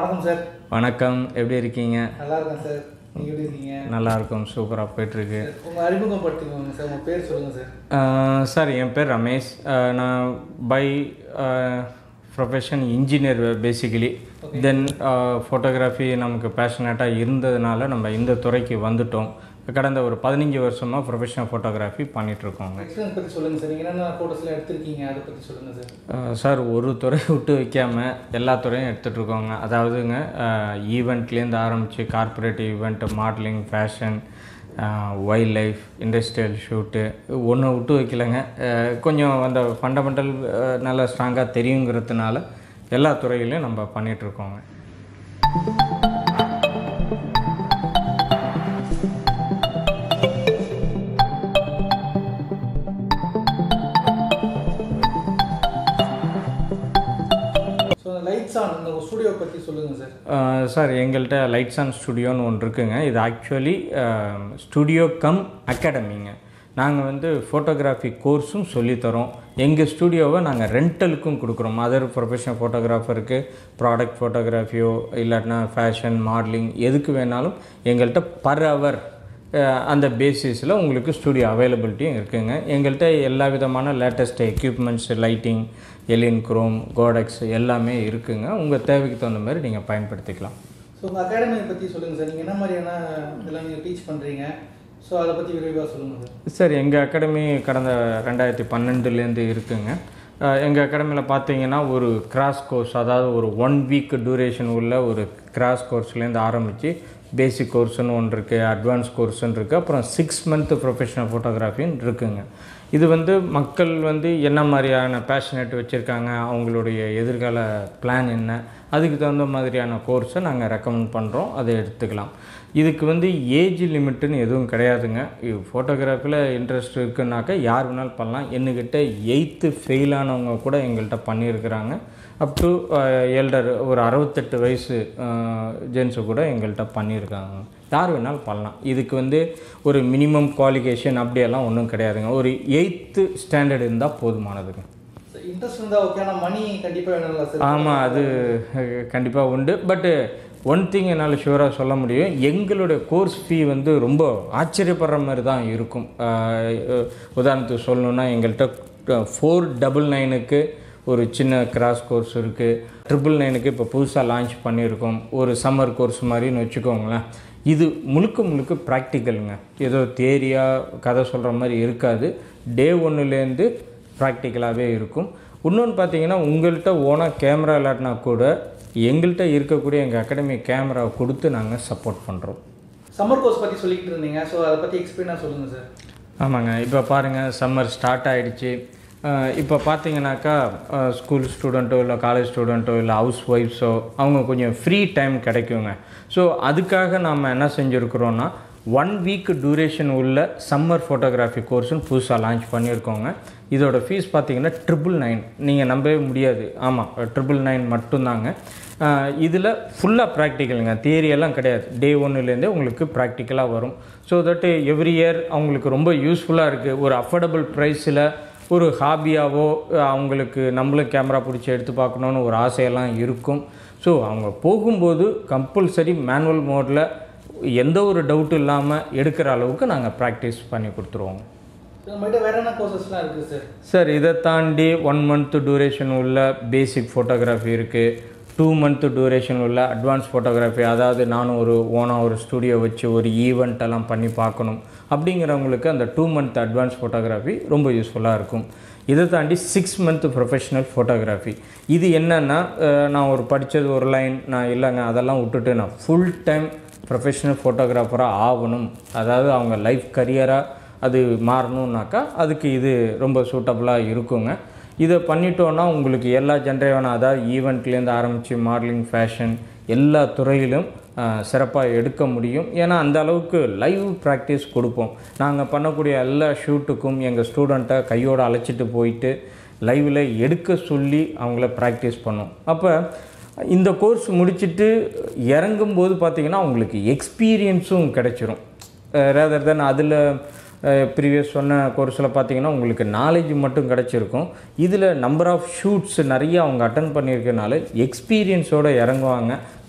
வணக்கம் சார் வணக்கம் எப்படி இருக்கீங்க நல்லா இருக்கேன் சார் நீங்கள் எப்படி இருக்கீங்க நல்லா இருக்கும் சூப்பராக போயிட்டுருக்கு உங்கள் அறிமுகப்படுத்திக்கோங்க சார் உங்கள் பேர் சொல்லுங்கள் சார் சார் என் பேர் ரமேஷ் அஹ், நான் by profession engineer basically then photography நமக்கு பேஷனேட்டாக இருந்ததுனால நம்ம இந்த துறைக்கு வந்துட்டோம் கடந்த ஒரு பதினஞ்சு வருஷமாக ப்ரொஃபஷனல் ஃபோட்டோகிராஃபி பண்ணிகிட்ருக்கோங்க எக்ஸ்பீரியன்ஸ் பற்றி சொல்லுங்கள் சார் நீங்கள் என்னென்ன ஃபோட்டோஸ்லாம் எடுத்திருக்கீங்க அதை பற்றி சொல்லுங்கள் சார் சார் ஒரு துறை விட்டு வைக்காம எல்லா துறையும் எடுத்துகிட்டு இருக்கோங்க அதாவதுங்க ஈவெண்ட்லேருந்து ஆரம்பித்து corporate event modelling fashion wildlife industrial shoot ஒன்று விட்டு வைக்கலைங்க அஹ், கொஞ்சம் அந்த ஃபண்டமெண்டல் நல்லா ஸ்ட்ராங்காக தெரியுங்கிறதுனால எல்லா துறையிலையும் நம்ம பண்ணிகிட்ருக்கோங்க ஸோ அந்த லைட்ஸ் ஆன் இந்த ஸ்டூடியோ பற்றி சொல்லுங்கள் சார் அஹ், சார் எங்கள்கிட்ட லைட்ஸ் அண்ட் ஸ்டுடியோன்னு ஒன்று இருக்குங்க இது ஆக்சுவலி ஸ்டுடியோ கம் அகாடமிங்க நாங்கள் வந்து ஃபோட்டோகிராஃபி கோர்ஸும் சொல்லித்தரோம் எங்கள் ஸ்டுடியோவை நாங்கள் ரெண்டலுக்கும் கொடுக்குறோம் அதர் ப்ரொஃபஷனல் ஃபோட்டோகிராஃபருக்கு ப்ராடக்ட் ஃபோட்டோகிராஃபியோ இல்லாட்டினா ஃபேஷன் மாடலிங் எதுக்கு வேணாலும் எங்கள்கிட்ட பர் ஹவர் அந்த பேசிஸில் உங்களுக்கு ஸ்டுடியோ அவைலபிலிட்டியும் இருக்குங்க எங்கள்கிட்ட எல்லா விதமான latest equipments lighting Elinchrom Godox எல்லாமே இருக்குங்க உங்கள் தேவைக்கு தகுந்த மாதிரி நீங்கள் பயன்படுத்திக்கலாம் ஸோ உங்கள் அகாடமியை பற்றி சொல்லுங்கள் சார் நீங்கள் என்ன மாதிரியான இதெல்லாம் நீங்கள் டீச் பண்ணுறீங்க ஸோ அதை பற்றி விரைவாக சொல்லுங்கள் சார் சார் எங்கள் அகாடமி கடந்த ரெண்டாயிரத்தி பன்னெண்டுலேருந்து இருக்குங்க எங்கள் அகாடமியில் பார்த்தீங்கன்னா ஒரு கிராஸ் கோர்ஸ் அதாவது ஒரு ஒன் வீக் டூரேஷன் உள்ள ஒரு கிராஸ் கோர்ஸ்லேருந்து ஆரம்பித்து பேசிக் கோர்ஸ்னு ஒன்று இருக்குது அட்வான்ஸ் கோர்ஸ்னு இருக்குது அப்புறம் சிக்ஸ் மந்த் ப்ரொஃபஷனல் ஃபோட்டோகிராஃபின்னு இருக்குங்க இது வந்து மக்கள் வந்து என்ன மாதிரியான பேஷனேட் வச்சுருக்காங்க அவங்களுடைய எதிர்கால பிளான் என்ன அதுக்கு தகுந்த மாதிரியான கோர்ஸை நாங்கள் ரெக்கமெண்ட் பண்ணுறோம் அதை எடுத்துக்கலாம் இதுக்கு வந்து ஏஜ் லிமிட்டுன்னு எதுவும் கிடையாதுங்க ஃபோட்டோகிராஃபியில் இன்ட்ரெஸ்ட் இருக்குன்னாக்கா யார் வேணாலும் பண்ணலாம் என்கிட்ட எயித்து ஃபெயிலானவங்க கூட எங்கள்கிட்ட பண்ணியிருக்கிறாங்க அப் டு எல்டர் ஒரு அறுபத்தெட்டு வயசு ஜென்ஸு கூட எங்கள்கிட்ட பண்ணியிருக்காங்க யார் வேணாலும் பண்ணலாம் இதுக்கு வந்து ஒரு மினிமம் குவாலிஃபிகேஷன் அப்படியெல்லாம் ஒன்றும் கிடையாதுங்க ஒரு எயித்து ஸ்டாண்டர்ட் இருந்தால் போதுமானதுங்க சார் இன்ட்ரெஸ்ட் இருந்தால் ஓகே ஆனால் மணி கண்டிப்பாக வேணும்ல சார் ஆமாம் அது கண்டிப்பாக உண்டு பட்டு ஒன் திங் என்னால் ஷூராக சொல்ல முடியும் எங்களுடைய கோர்ஸ் ஃபீ வந்து ரொம்ப ஆச்சரியப்படுற மாதிரி தான் இருக்கும் ஆஹ் உதாரணத்துக்கு சொல்லணுன்னா எங்கள்கிட்ட ஃபோர் டபுள் நைனுக்கு ஒரு சின்ன கிராஸ் கோர்ஸ் இருக்குது ட்ரிபிள் நைனுக்கு இப்போ புதுசாக லான்ச் பண்ணியிருக்கோம் ஒரு சம்மர் கோர்ஸ் மாதிரின்னு வச்சுக்கோங்களேன் இது முழுக்க முழுக்க ப்ராக்டிக்கலுங்க ஏதோ தேரியாக கதை சொல்கிற மாதிரி இருக்காது டே ஒன்றுலேருந்து ப்ராக்டிக்கலாகவே இருக்கும் இன்னொன்று பார்த்தீங்கன்னா உங்கள்கிட்ட ஓனாக கேமரா இல்லாட்டினா கூட எங்கள்கிட்ட இருக்கக்கூடிய எங்கள் அகாடமி கேமராவை கொடுத்து நாங்கள் சப்போர்ட் பண்ணுறோம் சம்மர் கோர்ஸ் பற்றி சொல்லிக்கிட்டு இருந்தீங்க ஸோ அதை பற்றி எக்ஸ்பிளைனாக சொல்லுங்கள் சார் ஆமாங்க இப்போ பாருங்கள் சம்மர் ஸ்டார்ட் ஆகிடுச்சு இப்போ பார்த்தீங்கன்னாக்கா ஸ்கூல் ஸ்டூடெண்ட்டோ இல்லை காலேஜ் ஸ்டூடெண்ட்டோ இல்லை ஹவுஸ் ஒய்ஃப்ஸோ அவங்க கொஞ்சம் ஃப்ரீ டைம் கிடைக்குங்க ஸோ அதுக்காக நாம் என்ன செஞ்சுருக்குறோன்னா ஒன் வீக் டூரேஷன் உள்ள சம்மர் ஃபோட்டோகிராஃபி கோர்ஸ்னு புதுசாக லான்ச் பண்ணியிருக்கோங்க இதோட ஃபீஸ் பார்த்தீங்கன்னா ட்ரிபிள் நைன் நீங்கள் நம்பவே முடியாது ஆமாம் ட்ரிபிள் நைன் மட்டும்தாங்க இதில் ஃபுல்லாக ப்ராக்டிக்கலுங்க தியரியெல்லாம் கிடையாது டே ஒன்றுலேருந்தே உங்களுக்கு ப்ராக்டிக்கலாக வரும் ஸோ தட் எவ்ரி இயர் அவங்களுக்கு ரொம்ப யூஸ்ஃபுல்லாக இருக்குது ஒரு அஃபோர்டபுள் ப்ரைஸில் ஒரு ஹாபியாவோ அவங்களுக்கு நம்மளும் கேமரா பிடிச்சி எடுத்து பார்க்கணுன்னு ஒரு ஆசையெல்லாம் இருக்கும் ஸோ அவங்க போகும்போது கம்பல்சரி மேனுவல் மோடில் எந்த ஒரு டவுட்டும் இல்லாமல் எடுக்கிற அளவுக்கு நாங்கள் ப்ராக்டிஸ் பண்ணி கொடுத்துருவோம் நம்மகிட்ட வேறு என்ன கோர்சஸ்லாம் இருக்குது சார் சார் இதை தாண்டி ஒன் மந்த் டூரேஷன் உள்ள பேசிக் ஃபோட்டோகிராஃபி இருக்குது டூ மந்த் டூரேஷன் உள்ள அட்வான்ஸ் ஃபோட்டோகிராஃபி அதாவது நானும் ஒரு ஓனாக ஒரு ஸ்டூடியோ வச்சு ஒரு ஈவெண்ட் எல்லாம் பண்ணி பார்க்கணும் அப்படிங்கிறவங்களுக்கு அந்த டூ மந்த் அட்வான்ஸ் ஃபோட்டோகிராஃபி ரொம்ப யூஸ்ஃபுல்லாக இருக்கும் இதை தாண்டி சிக்ஸ் மந்த் ப்ரொஃபஷனல் ஃபோட்டோகிராஃபி இது என்னென்னா அஹ், நான் ஒரு படித்தது ஒரு லைன் நான் இல்லைங்க அதெல்லாம் விட்டுட்டு நான் ஃபுல் டைம் ப்ரொஃபஷனல் ஃபோட்டோகிராஃபராக ஆகணும் அதாவது அவங்க லைஃப் கரியராக அது மாறணுன்னாக்கா அதுக்கு இது ரொம்ப சூட்டபுளாக இருக்குங்க இதை பண்ணிட்டோன்னா உங்களுக்கு எல்லா ஜென்ரேவான அதாவது ஈவெண்ட்லேருந்து ஆரம்பித்து மாடலிங் ஃபேஷன் எல்லா துறையிலும் சிறப்பாக எடுக்க முடியும் ஏன்னா அந்த அளவுக்கு லைவ் ப்ராக்டிஸ் கொடுப்போம் நாங்கள் பண்ணக்கூடிய எல்லா ஷூட்டுக்கும் எங்கள் ஸ்டூடெண்ட்டை கையோடு அழைச்சிட்டு போயிட்டு லைவில் எடுக்க சொல்லி அவங்கள ப்ராக்டிஸ் பண்ணோம் அப்போ இந்த கோர்ஸ் முடிச்சுட்டு இறங்கும்போது பார்த்திங்கன்னா உங்களுக்கு எக்ஸ்பீரியன்ஸும் கிடைச்சிரும் ரேதர் தென் அதில் ப்ரீவியஸ் சொன்ன கோர்ஸில் பார்த்தீங்கன்னா உங்களுக்கு நாலேஜ் மட்டும் கிடச்சிருக்கும் இதில் நம்பர் ஆஃப் ஷூட்ஸ் நிறைய அவங்க அட்டன் பண்ணியிருக்கனால எக்ஸ்பீரியன்ஸோடு இறங்குவாங்க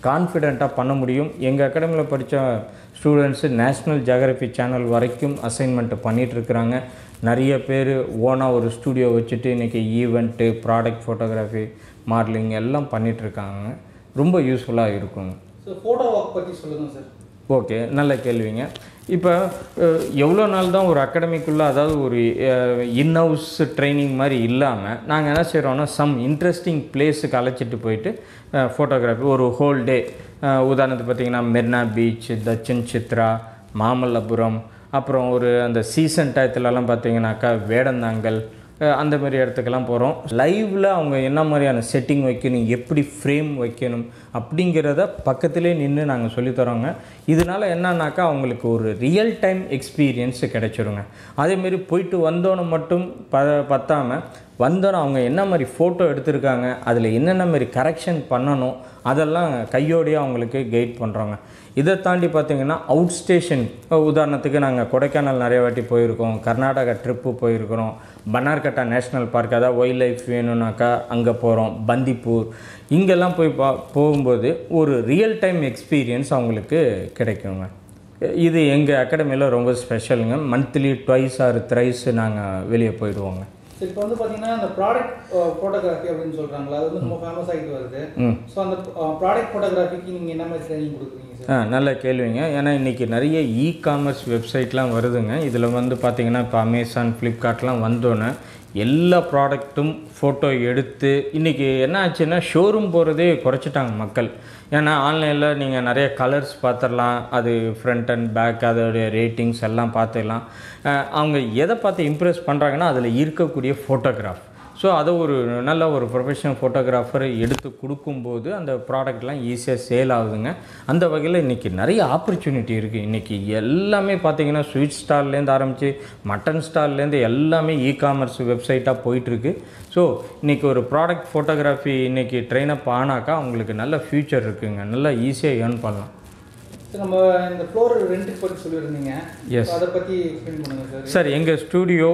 கான்ஃபிடெண்ட்டாக பண்ண முடியும் எங்கள் அகாடமியில் படித்த ஸ்டூடெண்ட்ஸு நேஷ்னல் ஜியாகிரபி சேனல் வரைக்கும் அசைன்மெண்ட் பண்ணிகிட்ருக்குறாங்க நிறைய பேர் ஓனாக ஒரு ஸ்டூடியோ வச்சுட்டு இன்றைக்கி ஈவெண்ட்டு ப்ராடக்ட் ஃபோட்டோகிராஃபி மாடலிங் எல்லாம் பண்ணிகிட்ருக்காங்க ரொம்ப யூஸ்ஃபுல்லாக இருக்குங்க ஸோ ஃபோட்டோ ஒர்க் பற்றி சொல்லுங்கள் சார் ஓகே நல்ல கேள்விங்க இப்போ அஹ், எவ்வளோ நாள் தான் ஒரு அகாடமிக்குள்ளே அதாவது ஒரு இன் ஹவுஸ் ட்ரைனிங் மாதிரி இல்லாமல் நாங்கள் என்ன செய்கிறோன்னா சம் இன்ட்ரெஸ்டிங் பிளேஸுக்கு அழைச்சிட்டு போயிட்டு ஃபோட்டோகிராஃபி ஒரு ஹோல் டே உதாரணத்துக்கு பார்த்தீங்கன்னா மெரினா பீச் தச்சன் சித்ரா மாமல்லபுரம் அப்புறம் ஒரு அந்த சீசன் டயத்துலலாம் பார்த்தீங்கன்னாக்கா வேடந்தாங்கல் அஹ் அந்த மாதிரி இடத்துக்கெல்லாம் போகிறோம் லைவில் அவங்க என்ன மாதிரியான செட்டிங் வைக்கணும் எப்படி ஃப்ரேம் வைக்கணும் அப்படிங்கிறத பக்கத்திலே நின்று நாங்கள் சொல்லித்தரோங்க இதனால் என்னன்னாக்கா அவங்களுக்கு ஒரு ரியல் டைம் எக்ஸ்பீரியன்ஸ் கிடைச்சிருங்க அதேமாரி போயிட்டு வந்தோன்னு மட்டும் ப பத்தாமல் வந்தோன்னே அவங்க என்ன மாதிரி ஃபோட்டோ எடுத்திருக்காங்க அதில் என்னென்ன மாதிரி கரெக்ஷன் பண்ணணும் அதெல்லாம் கையோடையே அவங்களுக்கு கைட் பண்ணுறோங்க இதை தாண்டி பார்த்தீங்கன்னா அவுட் ஸ்டேஷன் உதாரணத்துக்கு நாங்கள் கொடைக்கானல் நிறைய வாட்டி போயிருக்கோம் கர்நாடகா ட்ரிப்பு போயிருக்கிறோம் பன்னார்கட்டா நேஷ்னல் பார்க் அதாவது வைல்ட் லைஃப் வேணும்னாக்கா அங்கே போகிறோம் பந்திப்பூர் இங்கெல்லாம் போய் பா போகும்போது ஒரு ரியல் டைம் எக்ஸ்பீரியன்ஸ் அவங்களுக்கு கிடைக்குங்க இது எங்கள் அகாடமியில் ரொம்ப ஸ்பெஷலுங்க மந்த்லி ட்வைஸ் ஆர் த்ரைஸ் நாங்கள் வெளியே போயிடுவோங்க சரி இப்போ வந்து பார்த்தீங்கன்னா அந்த ப்ராடக்ட் ஃபோட்டோகிராஃபி அப்படின்னு சொல்கிறாங்களா அது வந்து ரொம்ப ஃபேமஸ் ஆகிட்டு வருது ம் ஸோ அந்த ப்ராடக்ட் ஃபோட்டோகிராஃபிக்கு நீங்கள் என்ன மாதிரி ட்ரைனிங் கொடுக்குறீங்க சார் ஆ நல்ல கேள்விங்க ஏன்னா இன்றைக்கி நிறைய இ காமர்ஸ் வெப்சைட்லாம் வருதுங்க இதில் வந்து பார்த்திங்கன்னா இப்போ அமேசான் ஃப்ளிப்கார்ட்லாம் வந்தோன்னே எல்லா ப்ராடக்ட்டும் ஃபோட்டோ எடுத்து இன்றைக்கி என்ன ஆச்சுன்னா ஷோரூம் போகிறதே குறைச்சிட்டாங்க மக்கள் ஏன்னா ஆன்லைனில் நீங்கள் நிறைய கலர்ஸ் பார்த்துடலாம் அது ஃப்ரண்ட் அண்ட் பேக் அதோடைய ரேட்டிங்ஸ் எல்லாம் பார்த்துடலாம் அஹ் அவங்க எதை பார்த்து இம்ப்ரெஸ் பண்ணுறாங்கன்னா அதில் இருக்கக்கூடிய ஃபோட்டோகிராஃப் ஸோ அதை ஒரு நல்ல ஒரு ப்ரொஃபஷனல் ஃபோட்டோகிராஃபர் எடுத்து கொடுக்கும்போது அந்த ப்ராடக்ட்லாம் ஈஸியாக சேல் ஆகுதுங்க அந்த வகையில் இன்றைக்கி நிறைய ஆப்பர்ச்சுனிட்டி இருக்குது இன்றைக்கி எல்லாமே பார்த்தீங்கன்னா ஸ்வீட் ஸ்டால்லேருந்து ஆரம்பித்து மட்டன் ஸ்டால்லேருந்து எல்லாமே இ காமர்ஸ் வெப்சைட்டாக போயிட்டுருக்கு ஸோ இன்றைக்கி ஒரு ப்ராடக்ட் ஃபோட்டோகிராஃபி இன்றைக்கி ட்ரெயின் அப் ஆனாக்கா அவங்களுக்கு நல்ல ஃப்யூச்சர் இருக்குங்க நல்லா ஈஸியாக ஏர்ன் பண்ணலாம் சார் நம்ம இந்த ஃப்ளோர் ரெண்ட்டுக்கு பற்றி சொல்லியிருந்தீங்க Yes. So அதை பற்றி எக்ஸ்பிளைன் பண்ணுங்கள் சார் சார் எங்கள் ஸ்டூடியோ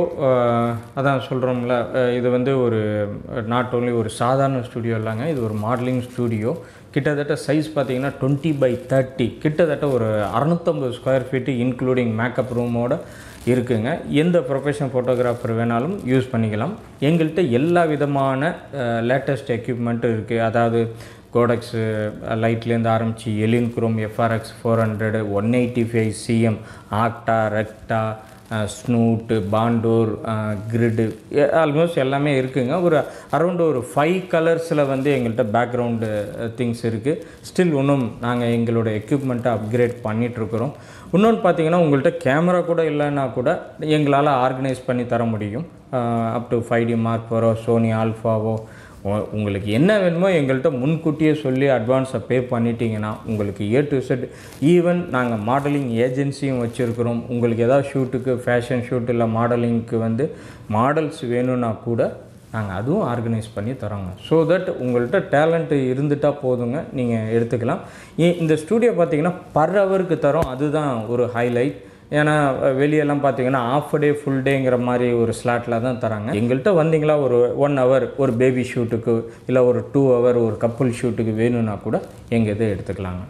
அதான் சொல்கிறோம்ல இது வந்து ஒரு நாட் ஓன்லி ஒரு சாதாரண ஸ்டூடியோ இல்லைங்க இது ஒரு மாடலிங் ஸ்டூடியோ கிட்டத்தட்ட சைஸ் பார்த்தீங்கன்னா டுவெண்ட்டி பை தேர்ட்டி கிட்டத்தட்ட ஒரு அறநூற்றம்பது ஸ்கொயர் ஃபீட்டு இன்க்ளூடிங் மேக்கப் ரூமோட இருக்குங்க எந்த ப்ரொஃபஷனல் ஃபோட்டோகிராஃபர் வேணாலும் யூஸ் பண்ணிக்கலாம் எங்கள்கிட்ட எல்லா விதமான லேட்டஸ்ட் எக்யூப்மெண்ட்டும் இருக்குது அதாவது கோடக்ஸு லைட்லேருந்து ஆரம்பித்து Elinchrom FRX four hundred one eighty five CM octa recta snoot barn door grid almost எல்லாமே இருக்குங்க ஒரு அரௌண்ட் ஒரு ஃபைவ் கலர்ஸில் வந்து எங்கள்கிட்ட பேக்ரவுண்டு திங்ஸ் இருக்குது ஸ்டில் இன்னும் நாங்கள் எங்களோட எக்யூப்மெண்ட்டை அப்கிரேட் பண்ணிகிட்ருக்குறோம் இன்னொன்று பார்த்தீங்கன்னா உங்கள்கிட்ட கேமரா கூட இல்லைன்னா கூட எங்களால் ஆர்கனைஸ் பண்ணி தர முடியும் up to five D mark ஃபோரோ சோனி ஆல்ஃபாவோ உ- உங்களுக்கு என்ன வேணுமோ எங்கள்கிட்ட முன்கூட்டியே சொல்லி அட்வான்ஸை பே பண்ணிட்டீங்கன்னா உங்களுக்கு ஏ டு செட் ஈவன் நாங்கள் மாடலிங் ஏஜென்சியும் வச்சுருக்கிறோம் உங்களுக்கு ஏதாவது ஷூட்டுக்கு ஃபேஷன் ஷூட் இல்லை மாடலிங்க்கு வந்து மாடல்ஸ் வேணும்னா கூட நாங்கள் அதுவும் ஆர்கனைஸ் பண்ணி தரோங்க ஸோ தட் உங்கள்கிட்ட டேலண்ட்டு இருந்துட்டால் போதுங்க நீங்கள் எடுத்துக்கலாம் இ- இந்த ஸ்டூடியோ பார்த்தீங்கன்னா பர் ஹவருக்கு தரோம் அதுதான் ஒரு ஹைலைட் ஏன்னா அஹ், வெளியெல்லாம் பார்த்தீங்கன்னா ஆஃப் டே ஃபுல் டேங்கிற மாதிரி ஒரு ஸ்லாட்டில் தான் தராங்க எங்கள்கிட்ட வந்தீங்களா ஒரு ஒன் ஹவர் ஒரு பேபி ஷூட்டுக்கு இல்லை ஒரு டூ ஹவர் ஒரு கப்புள் ஷூட்டுக்கு வேணும்னா கூட எங்கள் இதை எடுத்துக்கலாங்க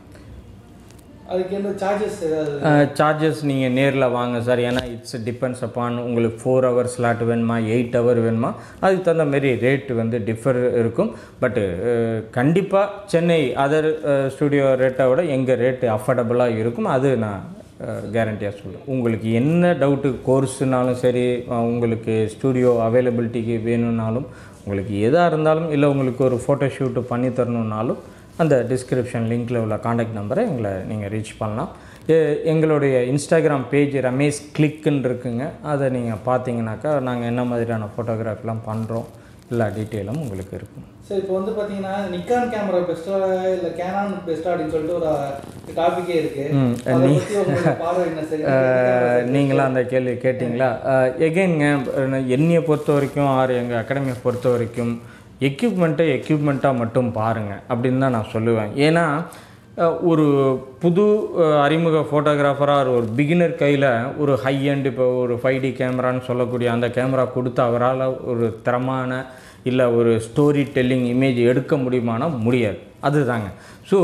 அதுக்கு எந்த சார்ஜஸ் ஏதாவது சார்ஜஸ் நீங்கள் நேரில் வாங்க சார் ஏன்னா இட்ஸ் டிபெண்ட்ஸ் அப்பான் உங்களுக்கு ஃபோர் ஹவர் ஸ்லாட் வேணுமா எயிட் ஹவர் வேணுமா அதுக்கு தகுந்த மாரி ரேட் வந்து டிஃபர் இருக்கும் பட்டு கண்டிப்பாக சென்னை அதர் ஸ்டுடியோ ரேட்டை விட எங்கள் ரேட்டு அஃபோர்டபுளாக இருக்கும் அது நான் கேரண்டியாக சொல்லுவேன் உங்களுக்கு என்ன டவுட்டு கோர்ஸுனாலும் சரி அஹ், உங்களுக்கு ஸ்டூடியோ அவைலபிலிட்டிக்கு வேணும்னாலும் உங்களுக்கு எதாக இருந்தாலும் இல்லை உங்களுக்கு ஒரு ஃபோட்டோ ஷூட்டு பண்ணி தரணுன்னாலும் அந்த டிஸ்கிரிப்ஷன் லிங்க்கில் உள்ள காண்டாக்ட் நம்பரை எங்களை நீங்கள் ரீச் பண்ணலாம் எ- எங்களுடைய இன்ஸ்டாகிராம் பேஜ் ரமேஷ் கிளிக்குன்னு இருக்குங்க அதை நீங்கள் பார்த்தீங்கன்னாக்கா நாங்கள் என்ன மாதிரியான ஃபோட்டோகிராஃபிலாம் பண்ணுறோம் எல்லா டீட்டெயிலும் உங்களுக்கு இருக்கும் சார் இப்போ வந்து பார்த்தீங்கன்னா நிக்கான் கேமரா பெஸ்ட்டா இல்லை கேனான் பெஸ்ட்டா அப்படின்னு சொல்லிட்டு ஒரு டாபிக்கே இருக்கு ம், அதை பற்றி உங்களோட பார்வை என்ன சார் அஹ், நீங்களாம் அந்த கேள்வி கேட்டிங்களா எகெயின்ங்க என்னையை பொறுத்த வரைக்கும் ஆறு எங்கள் அகாடமியை பொறுத்த வரைக்கும் எக்யூப்மெண்ட்டை எக்யூப்மெண்ட்டாக மட்டும் பாருங்கள் அப்படின்னு தான் நான் சொல்லுவேன் ஏன்னா அஹ், ஒரு புது அஹ், அறிமுக ஃபோட்டோகிராஃபராக ஒரு பிகினர் கையில் ஒரு ஹை எண்ட் இப்போ ஒரு ஃபைவ் டி கேமரான்னு சொல்லக்கூடிய அந்த கேமரா கொடுத்து அவரால் ஒரு தரமான இல்லை ஒரு ஸ்டோரி டெல்லிங் இமேஜ் எடுக்க முடியுமானா முடியாது அதுதாங்க ஸோ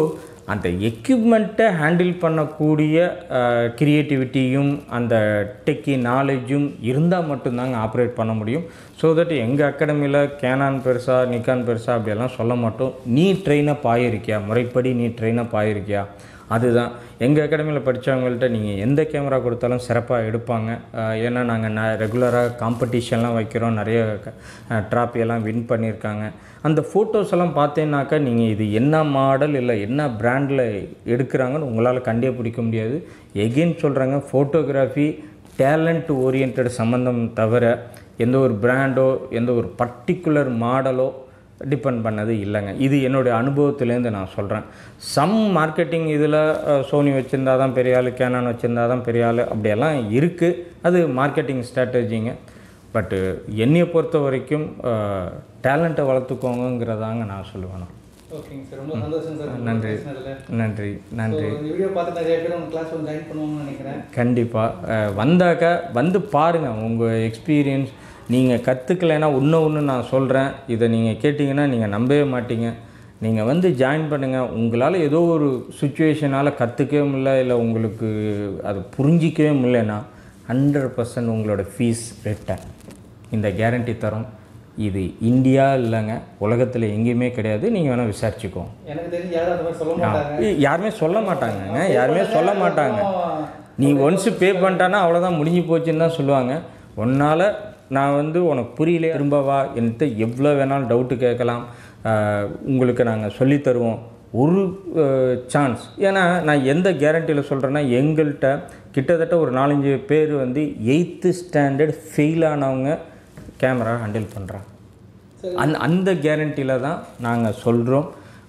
அந்த எக்யூப்மெண்ட்டை ஹேண்டில் பண்ணக்கூடிய க்ரியேட்டிவிட்டியும் அந்த டெக்கி நாலேஜும் இருந்தால் மட்டும்தாங்க ஆப்ரேட் பண்ண முடியும் ஸோ தட் எங்கள் அகாடமியில் கேனான் பெருசா நிக்கான் பெருசா அப்படியெல்லாம் சொல்ல மாட்டோம் நீ ட்ரெயினப் ஆகிருக்கியா முறைப்படி நீ ட்ரெயினப் ஆகிருக்கியா அதுதான் எங்கள் அகாடமியில் படித்தவங்கள்ட்ட நீங்கள் எந்த கேமரா கொடுத்தாலும் சிறப்பாக எடுப்பாங்க அஹ் ஏன்னா நாங்கள் ந ரெகுலராக காம்படிஷன்லாம் வைக்கிறோம் நிறைய ட்ராஃபி எல்லாம் வின் பண்ணியிருக்காங்க அந்த ஃபோட்டோஸ் எல்லாம் பார்த்தீங்கன்னாக்கா நீங்கள் இது என்ன மாடல் இல்லை என்ன பிராண்டில் எடுக்கிறாங்கன்னு உங்களால் கண்டே பிடிக்க முடியாது எகெயின் சொல்கிறாங்க ஃபோட்டோகிராஃபி டேலண்ட் ஓரியன்ட் சம்மந்தம் தவிர எந்த ஒரு பிராண்டோ எந்த ஒரு பர்டிகுலர் மாடலோ டிபெண்ட் பண்ணது இல்லைங்க இது என்னுடைய அனுபவத்துலேருந்து நான் சொல்கிறேன் சம் மார்க்கெட்டிங் இதில் சோனி வச்சுருந்தா தான் பெரிய ஆள் கேனான் வச்சுருந்தா தான் பெரிய ஆள் அப்படியெல்லாம் இருக்குது அது மார்க்கெட்டிங் ஸ்ட்ராட்டஜிங்க பட்டு என்னையை பொறுத்த வரைக்கும் டேலண்ட்டை வளர்த்துக்கோங்கிறதாங்க நான் சொல்லுவேன் ஓகேங்க சார் ரொம்ப சந்தோஷம் சார் நன்றி. பேசினதுல நன்றி நன்றி இந்த வீடியோ பார்த்து நிறைய பேர் உங்கள் கிளாஸ் வந்து ஜாயின் பண்ணுவாங்கன்னு நினைக்கிறேன் கண்டிப்பாக வந்தாக்கா வந்து பாருங்கள் உங்கள் எக்ஸ்பீரியன்ஸ் நீங்கள் கற்றுக்கலைன்னா ஒன்று ஒன்று நான் சொல்கிறேன் இதை நீங்கள் கேட்டிங்கன்னா நீங்கள் நம்பவே மாட்டீங்க நீங்கள் வந்து ஜாயின் பண்ணுங்கள் உங்களால் ஏதோ ஒரு சுச்சுவேஷனால் கற்றுக்கவே முடியல இல்லை உங்களுக்கு அது புரிஞ்சிக்கவே முடியலன்னா ஹண்ட்ரட் பர்சன்ட் உங்களோட ஃபீஸ் ரிட்டன் இந்த கேரண்டி தரோம் இது இந்தியா இல்லைங்க உலகத்தில் எங்கேயுமே கிடையாது நீங்கள் வேணால் விசாரிச்சுக்கோங்க எனக்கு தெரிஞ்சு யாரும் அந்த மாதிரி சொல்ல மாட்டாங்க ஏய், யாருமே சொல்ல மாட்டாங்கங்க யாருமே சொல்ல மாட்டாங்க நீ ஒன்ஸு பே பண்ணிட்டானா அவ்வளோதான் முடிஞ்சு போச்சுன்னு தான் சொல்லுவாங்க உன்னால் நான் வந்து உனக்கு புரியல திரும்ப வா என்கிட்ட எவ்வளோ வேணாலும் டவுட்டு கேட்கலாம் ஆஹ், உங்களுக்கு நாங்கள் சொல்லித் தருவோம் ஒரு சான்ஸ் ஏன்னா நான் எந்த கேரண்டியில் சொல்கிறேன்னா எங்கள்கிட்ட கிட்டத்தட்ட ஒரு நாலஞ்சு பேர் வந்து எயித்து ஸ்டாண்டர்ட் ஃபெயில் ஆனவங்க கேமரா ஹேண்டில் பண்ணுறாங்க அந்த அந்த கேரண்டியில் தான் நாங்கள் சொல்கிறோம்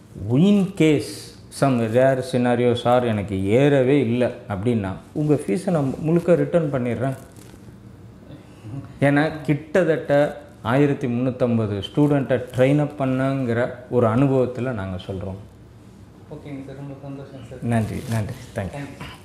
in case some rare scenario sir எனக்கு ஏறவே இல்லை அப்படின்னா உங்கள் ஃபீஸை நான் முழுக்க ரிட்டர்ன் பண்ணிடுறேன் ஏன்னா கிட்டத்தட்ட ஆயிரத்தி முந்நூற்றம்பது ஸ்டூடெண்ட்டை ட்ரெயின் அப் பண்ணுங்கிற ஒரு அனுபவத்தில் நாங்கள் சொல்கிறோம் ஓகேங்க சார் ரொம்ப சந்தோஷம் சார் நன்றி நன்றி தேங்க்யூ தேங்க்யூ